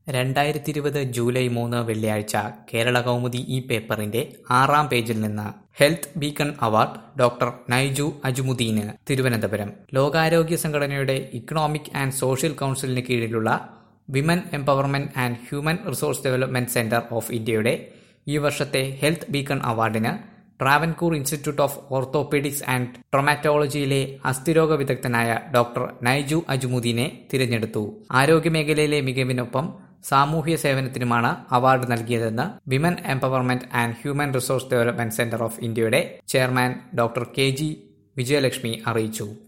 രണ്ടായിരത്തി ഇരുപത് ജൂലൈ മൂന്ന് വെള്ളിയാഴ്ച കേരള കൗമുദി ഈ പേപ്പറിന്റെ ആറാം പേജിൽ നിന്ന് health beacon award doctor Naiju അജുമുദ്ദീന് തിരുവനന്തപുരം ലോകാരോഗ്യ സംഘടനയുടെ ഇക്കണോമിക് ആൻഡ് സോഷ്യൽ കൗൺസിലിന് കീഴിലുള്ള women empowerment and human resource development centre of ഇന്ത്യയുടെ ഈ വർഷത്തെ ഹെൽത്ത് ബീക്കൺ അവാർഡിന് Travancore institute of orthopaedics and ട്രൊമാറ്റോളജിയിലെ അസ്ഥിരോഗ വിദഗ്ധനായ ഡോക്ടർ നൈജു അജുമുദ്ദീനെ തിരഞ്ഞെടുത്തു ആരോഗ്യമേഖലയിലെ മികവിനൊപ്പം സാമൂഹ്യ സേവനത്തിനുമാണ് അവാർഡ് നൽകിയതെന്ന് women empowerment and human resource development centre of ഇന്ത്യയുടെ chairman doctor K G Vijayalakshmi അറിയിച്ചു